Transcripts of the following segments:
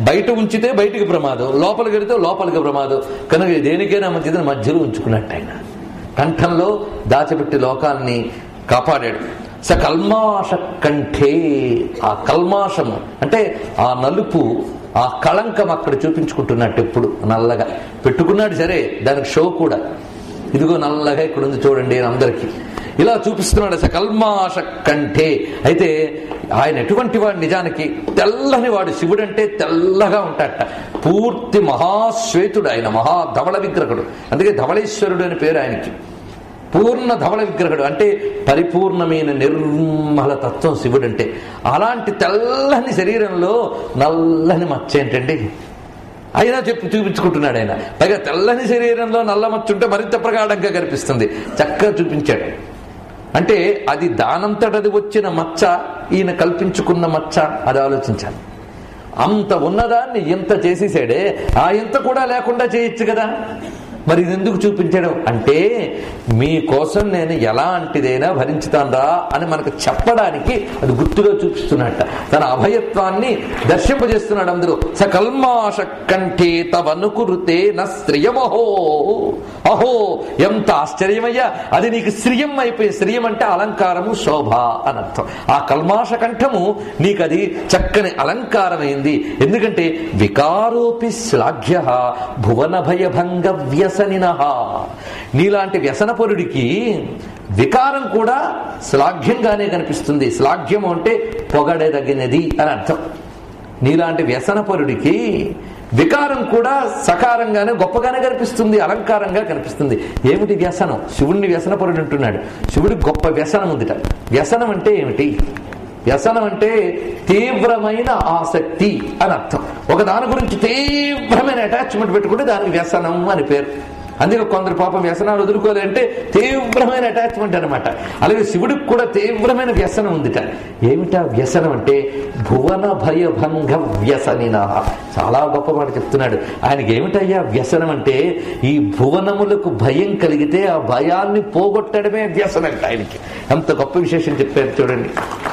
బయట ఉంచితే బయటికి ప్రమాదం లోపలికి వెళితే లోపలికి ప్రమాదం కనుక దేనికైనా మంచిదని మధ్యలో ఉంచుకున్నట్టు ఆయన కంఠంలో దాచిపెట్టి లోకాన్ని కాపాడాడు స కల్మాష కంఠే ఆ కల్మాషము అంటే ఆ నలుపు ఆ కళంకం అక్కడ చూపించుకుంటున్నట్టు ఎప్పుడు నల్లగా పెట్టుకున్నాడు సరే దానికి షో కూడా ఇదిగో నల్లగా ఇక్కడ ఉంది చూడండి అని అందరికీ ఇలా చూపిస్తున్నాడు అసలు కల్మాష కంఠే అయితే ఆయన ఎటువంటి వాడు నిజానికి తెల్లని వాడు శివుడు అంటే తెల్లగా ఉంటాడట పూర్తి మహాశ్వేతుడు ఆయన మహా ధవళ విగ్రహుడు అందుకే ధవళేశ్వరుడు అని పేరు ఆయనకి పూర్ణ ధవళ విగ్రహుడు అంటే పరిపూర్ణమైన నిర్మల తత్వం శివుడు అంటే అలాంటి తెల్లని శరీరంలో నల్లని మచ్చ ఏంటండి అయినా చెప్పి చూపించుకుంటున్నాడు ఆయన పైగా తెల్లని శరీరంలో నల్ల మచ్చ ఉంటే మరింత ప్రగాఢంగా కనిపిస్తుంది చక్కగా చూపించాడు అంటే అది దానంతటది వచ్చిన మచ్చ ఈయన కల్పించుకున్న మచ్చ అది ఆలోచించాలి అంత ఉన్నదాన్ని ఇంత చేసేసాడే ఆ ఇంత కూడా లేకుండా చేయొచ్చు కదా మరి ఇది ఎందుకు చూపించడం అంటే మీకోసం నేను ఎలాంటిదైనా భరించుతాన్రా అని మనకు చెప్పడానికి అది గుర్తుగా చూపిస్తున్నట్ట తన అభయత్వాన్ని దర్శింపజేస్తున్నాడు అందరూ సకల్మాష కంఠే తవనుకురుతే న శ్రియమహో అహో ఎంత ఆశ్చర్యమయ్యా అది నీకు శ్రియం అయిపోయి శ్రియం అంటే అలంకారము శోభ అని అర్థం ఆ కల్మాష కంఠము నీకు అది చక్కని అలంకారమైంది ఎందుకంటే వికారోపి శ్లాఘ్య భువన భయభంగ వ్యసనిన నీలాంటి వ్యసనపరుడికి వికారం కూడా శ్లాఘ్యంగానే కనిపిస్తుంది శ్లాఘ్యం అంటే పొగడదగినది అని అర్థం నీలాంటి వ్యసనపరుడికి వికారం కూడా సకారంగానే గొప్పగానే కనిపిస్తుంది అలంకారంగా కనిపిస్తుంది ఏమిటి వ్యసనం శివుణ్ణి వ్యసనపరుడు అంటున్నాడు శివుడికి గొప్ప వ్యసనం ఉందిట వ్యసనం అంటే ఏమిటి వ్యసనం అంటే తీవ్రమైన ఆసక్తి అని అర్థం ఒక దాని గురించి తీవ్రమైన అటాచ్మెంట్ పెట్టుకుంటే దానికి వ్యసనం అని పేరు అందుకే కొందరు పాపం వ్యసనాలు వదులుకోలేంటే తీవ్రమైన అటాచ్మెంట్ అనమాట అలాగే శివుడికి కూడా తీవ్రమైన వ్యసనం ఉందిట ఏమిటా వ్యసనం అంటే భువన భయభంగ వ్యసనిన చాలా గొప్ప మాట చెప్తున్నాడు ఆయనకి ఏమిటయ్యా వ్యసనం అంటే ఈ భువనములకు భయం కలిగితే ఆ భయాన్ని పోగొట్టడమే వ్యసనం అంట ఆయనకి అంత గొప్ప విశేషం చెప్పారు చూడండి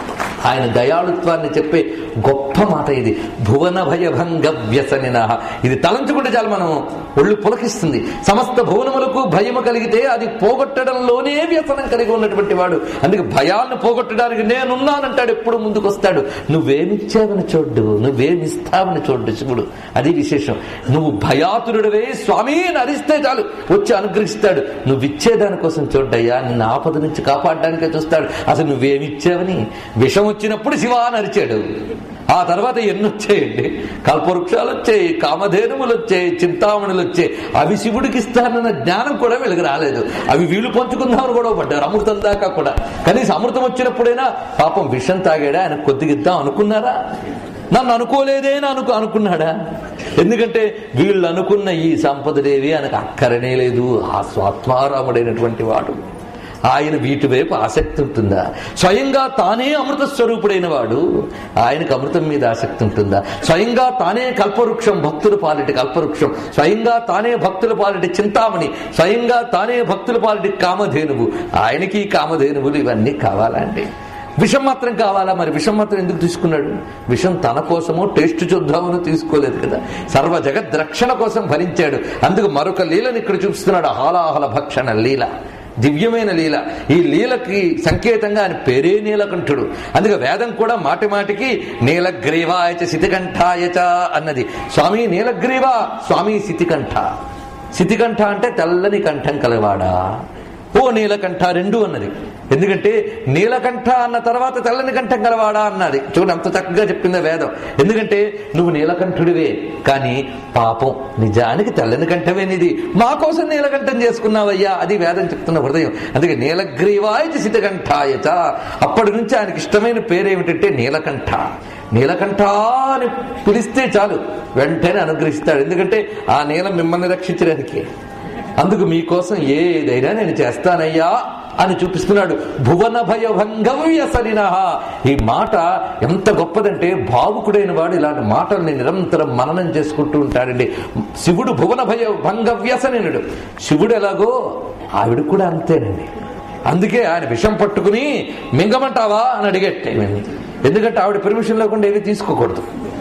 ఆయన దయాళుత్వాన్ని చెప్పే గొప్ప మాట ఇది భువన భయభంగ వ్యసనిన ఇది తలంచుకుంటే చాలు మనం ఒళ్ళు పులకిస్తుంది సమస్త భువనములకు భయము కలిగితే అది పోగొట్టడంలోనే వ్యసనం కలిగి ఉన్నటువంటి వాడు అందుకే భయాన్ని పోగొట్టడానికి నేనున్నానంటాడు ఎప్పుడు ముందుకు వస్తాడు నువ్వేమిచ్చావని చూడ్డు నువ్వేమిస్తావని చూడ్డు శివుడు అది విశేషం నువ్వు భయాతురుడవే స్వామి అని అరిస్తే చాలు వచ్చి అనుగ్రహిస్తాడు నువ్వు ఇచ్చేదానికోసం చూడ్డయ్యా నిన్ను ఆపద నుంచి కాపాడడానికే చూస్తాడు అసలు నువ్వేమిచ్చావని విషం వచ్చినప్పుడు శివ అని అరిచాడు ఆ తర్వాత ఎన్ని వచ్చాయండి కల్పవృక్షాలు వచ్చాయి కామధేనుములు వచ్చాయి చింతామణులు వచ్చాయి అవి శివుడికి ఇస్తానన్న జ్ఞానం కూడా వీళ్ళకి రాలేదు అవి వీళ్ళు పంచుకుందామని కూడా పడ్డారు అమృతం దాకా కూడా కనీసం అమృతం వచ్చినప్పుడైనా పాపం విషం తాగాడా ఆయన కొద్దిగా ఇద్దాం అనుకున్నారా నన్ను అనుకోలేదే అని అనుకు అనుకున్నాడా ఎందుకంటే వీళ్ళు అనుకున్న ఈ సంపదలేవి ఆయనకు అక్కరనే లేదు ఆ స్వాత్మారాముడైనటువంటి వాడు ఆయన వీటి వైపు ఆసక్తి ఉంటుందా స్వయంగా తానే అమృత స్వరూపుడైన వాడు ఆయనకు అమృతం మీద ఆసక్తి ఉంటుందా స్వయంగా తానే కల్పవృక్షం భక్తుల పాలిటి కల్పవృక్షం స్వయంగా తానే భక్తుల పాలిటి చింతామణి స్వయంగా తానే భక్తుల పాలిటి కామధేనువు ఆయనకి ఈ కామధేనువులు ఇవన్నీ కావాలండి విషం మాత్రం కావాలా మరి విషం మాత్రం ఎందుకు తీసుకున్నాడు విషం తన కోసమో టేస్ట్ చూద్దామని తీసుకోలేదు కదా సర్వ జగద్ రక్షణ కోసం భరించాడు అందుకు మరొక లీలను ఇక్కడ చూపిస్తున్నాడు హాలాహల భక్షణ లీల దివ్యమైన లీల ఈ లీలకి సంకేతంగా ఆయన పేరే నీలకంఠుడు అందుకే వేదం కూడా మాటి మాటికి నీలగ్రీవాయచ శితికంఠాయచ అన్నది స్వామి నీలగ్రీవ స్వామి శితికంఠ శితికంఠ అంటే తెల్లని కంఠం కలవాడా ఓ నీలకంఠ రెండు అన్నది ఎందుకంటే నీలకంఠ అన్న తర్వాత తెల్లని కంఠం గలవాడా అన్నది చూడండి అంత చక్కగా చెప్పింది వేదం ఎందుకంటే నువ్వు నీలకంఠుడివే కానీ పాపం నిజానికి తెల్లని కంఠమే నీది మా కోసం నీలకంఠం చేసుకున్నావయ్యా అది వేదం చెప్తున్న హృదయం అందుకే నీలగ్రీవాయచ శితకంఠాయచ అప్పటి నుంచి ఆయనకి ఇష్టమైన పేరేమిటంటే నీలకంఠ నీలకంఠ అని పిలిస్తే చాలు వెంటనే అనుగ్రహిస్తాడు ఎందుకంటే ఆ నీలం మిమ్మల్ని రక్షించడానికి అందుకు మీకోసం ఏదైనా నేను చేస్తానయ్యా అని చూపిస్తున్నాడు భువన భయ భంగవ్యసనిన ఈ మాట ఎంత గొప్పదంటే భావుకుడైన వాడు ఇలాంటి మాటల్ని నిరంతరం మననం చేసుకుంటూ ఉంటాడండి శివుడు భువన భయ భంగవ్యసనినుడు శివుడు ఎలాగో ఆవిడ కూడా అంతేనండి అందుకే ఆయన విషం పట్టుకుని మింగమంటావా అని అడిగట్టే ఇవన్నీ ఎందుకంటే ఆవిడ పర్మిషన్ లేకుండా ఏవి తీసుకోకూడదు